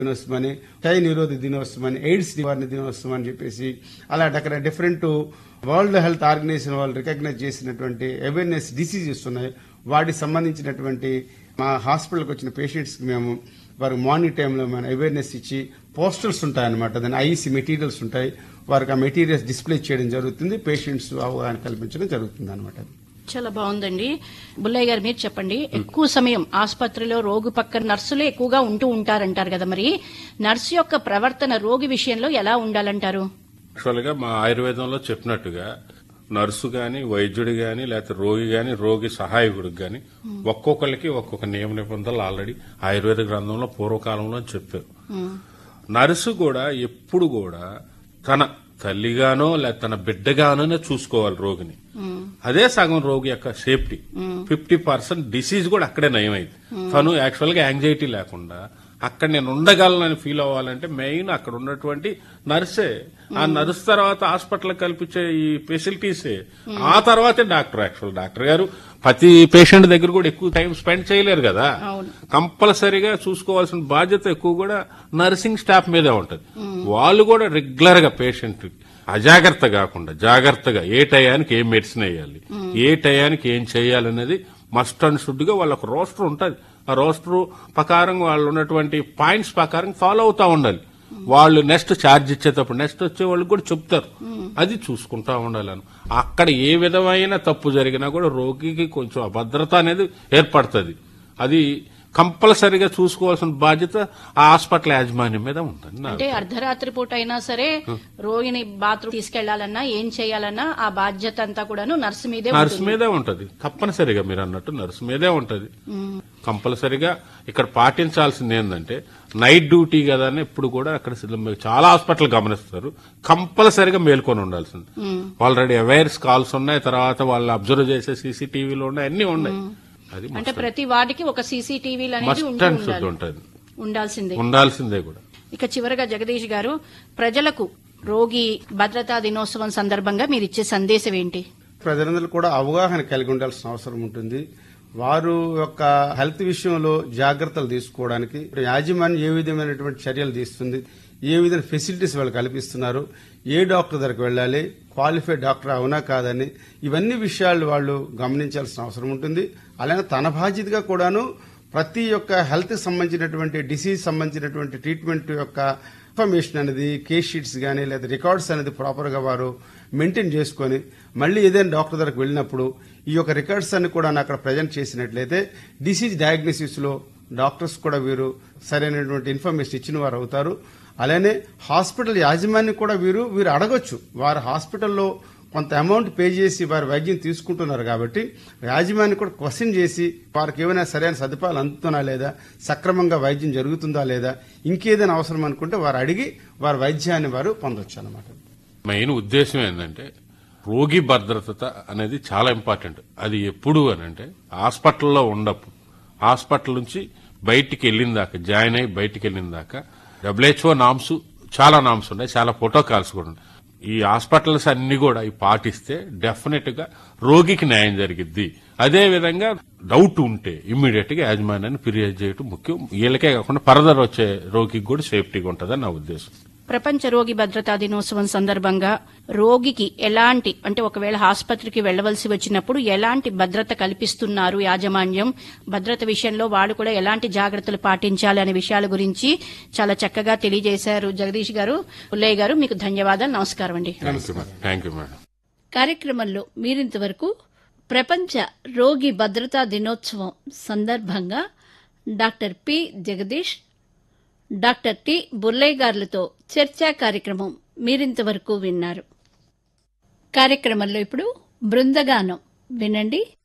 దినోత్సవం అని క్షయ నిరోధ దినోత్సవం అని ఎయిడ్స్ నివారణ దినోత్సవం అని చెప్పేసి అలా అక్కడ డిఫరెంట్ వరల్డ్ హెల్త్ ఆర్గనైజేషన్ వాళ్ళు రికగ్నైజ్ చేసినటువంటి అవేర్నెస్ డిసీజెస్ ఉన్నాయి వాటికి సంబంధించినటువంటి మా హాస్పిటల్కి వచ్చిన పేషెంట్స్ కి మేము వారికి మార్నింగ్ టైంలో మనం అవేర్నెస్ ఇచ్చి పోస్టర్స్ ఉంటాయన్నమాట దాని ఐసీ మెటీరియల్స్ ఉంటాయి వారికి ఆ మెటీరియల్స్ డిస్ప్లే చేయడం జరుగుతుంది పేషెంట్స్ అవగాహన కల్పించడం జరుగుతుంది అనమాట చాలా బాగుందండి బుల్లయ్య గారు మీరు చెప్పండి ఎక్కువ సమయం ఆసుపత్రిలో రోగి పక్కన నర్సులే ఎక్కువగా ఉంటూ ఉంటారంటారు కదా మరి నర్సు యొక్క ప్రవర్తన రోగి విషయంలో ఎలా ఉండాలంటారు యాక్చువల్ గా మా ఆయుర్వేదంలో చెప్పినట్టుగా నర్సు గాని వైద్యుడు గాని లేకపోతే రోగి గాని రోగి సహాయకుడికి గాని ఒక్కొక్కరికి ఒక్కొక్క నియమ నిబంధనలు ఆల్రెడీ ఆయుర్వేద గ్రంథంలో పూర్వకాలంలో చెప్పారు నర్సు కూడా ఎప్పుడు కూడా తన తల్లిగానో లేదా తన బిడ్డగానోనే చూసుకోవాలి రోగిని అదే సగం రోగి యొక్క సేఫ్టీ ఫిఫ్టీ పర్సెంట్ డిసీజ్ కూడా అక్కడే నయమైంది తను యాక్చువల్ గా యాంగ్జైటీ లేకుండా అక్కడ నేను ఉండగలనని ఫీల్ అవ్వాలంటే మెయిన్ అక్కడ ఉన్నటువంటి నర్సే ఆ నర్స్ తర్వాత హాస్పిటల్ కల్పించే ఈ ఫెసిలిటీసే ఆ తర్వాతే డాక్టర్ యాక్చువల్ డాక్టర్ గారు ప్రతి పేషెంట్ దగ్గర కూడా ఎక్కువ టైం స్పెండ్ చేయలేరు కదా కంపల్సరీగా చూసుకోవాల్సిన బాధ్యత ఎక్కువ కూడా నర్సింగ్ స్టాఫ్ మీదే ఉంటది వాళ్ళు కూడా రెగ్యులర్ గా పేషెంట్ అజాగ్రత్త కాకుండా జాగ్రత్తగా ఏ టయానికి ఏ మెడిసిన్ వేయాలి ఏ టయానికి ఏం చేయాలనేది మస్ట్ అండ్ షుడ్ గా వాళ్ళకు రోస్టర్ ఉంటది ఆ రోస్టర్ ప్రకారం వాళ్ళు ఉన్నటువంటి పాయింట్స్ ప్రకారం ఫాలో అవుతా ఉండాలి వాళ్ళు నెక్స్ట్ ఛార్జ్ ఇచ్చేటప్పుడు నెక్స్ట్ వచ్చే వాళ్ళు కూడా చెప్తారు అది చూసుకుంటా ఉండాలని అక్కడ ఏ విధమైన తప్పు జరిగినా కూడా రోగికి కొంచెం అభద్రత అనేది ఏర్పడుతుంది అది కంపల్సరీగా చూసుకోవాల్సిన బాధ్యత ఆ హాస్పిటల్ యాజమాన్యం మీద ఉంటుంది నా అంటే అర్ధరాత్రి పూట అయినా సరే రోగిని బాత్రూమ్ తీసుకెళ్లాలన్నా ఏం చేయాలన్నా ఆ బాధ్యత అంతా కూడాను నర్సు మీదే నర్స్ ఉంటుంది. మీదే ఉంటది తప్పనిసరిగా మీరు అన్నట్టు నర్స్ మీదే ఉంటది కంపల్సరిగా ఇక్కడ పాటించాల్సింది ఏంటంటే నైట్ డ్యూటీ కదా అని ఎప్పుడు కూడా అక్కడ సిద్ధం- చాలా హాస్పిటల్ గమనిస్తారు కంపల్సరిగా మేల్కొని ఉండాల్సింది ఆల్రెడీ అవేర్స్ కాల్స్ ఉన్నాయి తర్వాత వాళ్ళు అబ్జర్వ్ చేసే సీసీటీవీలు ఉన్నాయి అన్ని ఉన్నాయి అది అంటే ప్రతి వాటికి ఒక సీసీటీవీలు అనేది మస్ట్ ఉంటూ అండ్ షుడ్ ఉండాలి ఉంటుంది ఉండాల్సిందే ఉండాల్సిందే కూడా ఇక చివరగా జగదీష్ గారు ప్రజలకు రోగి భద్రతా దినోత్సవం సందర్భంగా మీరు ఇచ్చే సందేశం ఏంటి ప్రజలందరూ కూడా అవగాహన కలిగి ఉండాల్సిన అవసరం ఉంటుంది వారు యొక్క హెల్త్ విషయంలో జాగ్రత్తలు తీసుకోవడానికి యాజమాన్యం ఏ విధమైనటువంటి చర్యలు తీస్తుంది ఏ విధమైన ఫెసిలిటీస్ వాళ్ళు కల్పిస్తున్నారు ఏ డాక్టర్ దగ్గరకు వెళ్ళాలి క్వాలిఫైడ్ డాక్టర్ అవునా కాదని ఇవన్నీ విషయాలు వాళ్ళు గమనించాల్సిన అవసరం ఉంటుంది అలానే తన బాధ్యతగా కూడాను ప్రతి యొక్క హెల్త్ సంబంధించినటువంటి డిసీజ్ సంబంధించినటువంటి ట్రీట్మెంట్ యొక్క ఇన్ఫర్మేషన్ అనేది కేస్ షీట్స్ కానీ లేదా రికార్డ్స్ అనేది ప్రాపర్ గా వారు మెయింటైన్ చేసుకొని మళ్ళీ ఏదైనా డాక్టర్ దగ్గరకు వెళ్ళినప్పుడు ఈ యొక్క రికార్డ్స్ అన్ని కూడా అక్కడ ప్రజెంట్ చేసినట్లయితే డిసీజ్ డయాగ్నోసిస్ లో డాక్టర్స్ కూడా వీరు సరైనటువంటి ఇన్ఫర్మేషన్ ఇచ్చిన వారు అవుతారు అలానే హాస్పిటల్ యాజమాన్యం కూడా వీరు వీరు అడగొచ్చు వారు హాస్పిటల్లో కొంత అమౌంట్ పే చేసి వారి వైద్యం తీసుకుంటున్నారు కాబట్టి యాజమాన్యం కూడా క్వశ్చన్ చేసి వారికి ఏమైనా సరైన సదుపాయాలు అందుతున్నా లేదా సక్రమంగా వైద్యం జరుగుతుందా లేదా ఇంకేదైనా అవసరం అనుకుంటే వారు అడిగి వారి వైద్యాన్ని వారు పొందొచ్చు అన్నమాట మెయిన్ ఉద్దేశం ఏంటంటే రోగి భద్రత అనేది చాలా ఇంపార్టెంట్ అది ఎప్పుడు అని అంటే హాస్పిటల్లో ఉండప్పుడు హాస్పిటల్ నుంచి బయటికి వెళ్ళిన దాకా జాయిన్ అయ్యి బయటికి వెళ్ళిన దాకా డబ్ల్యూహెచ్ఓ నామ్స్ చాలా నామ్స్ ఉన్నాయి చాలా ప్రోటోకాల్స్ కూడా ఉన్నాయి ఈ హాస్పిటల్స్ అన్ని కూడా ఇవి పాటిస్తే డెఫినెట్ గా రోగికి న్యాయం జరిగిద్ది అదే విధంగా డౌట్ ఉంటే ఇమ్మీడియట్ గా యాజమాన్యాన్ని ఫిర్యాదు చేయడం ముఖ్యం వీళ్ళకే కాకుండా ఫర్దర్ వచ్చే రోగికి కూడా సేఫ్టీగా ఉంటుందని నా ఉద్దేశం ప్రపంచ రోగి భద్రతా దినోత్సవం సందర్భంగా రోగికి ఎలాంటి అంటే ఒకవేళ ఆసుపత్రికి వెళ్లవలసి వచ్చినప్పుడు ఎలాంటి భద్రత కల్పిస్తున్నారు యాజమాన్యం భద్రత విషయంలో వాడు కూడా ఎలాంటి జాగ్రత్తలు పాటించాలి అనే విషయాల గురించి చాలా చక్కగా తెలియజేశారు జగదీష్ గారు పుల్లయ్య గారు మీకు ధన్యవాదాలు నమస్కారం అండి థ్యాంక్ యూ మేడం కార్యక్రమంలో మీరింతవరకు ప్రపంచ రోగి భద్రతా దినోత్సవం సందర్భంగా doctor P Jagadish doctor T Burlaiah గారులతో చర్చా కార్యక్రమం మీరింతవరకు విన్నారు కార్యక్రమంలో ఇప్పుడు బృందగానం వినండి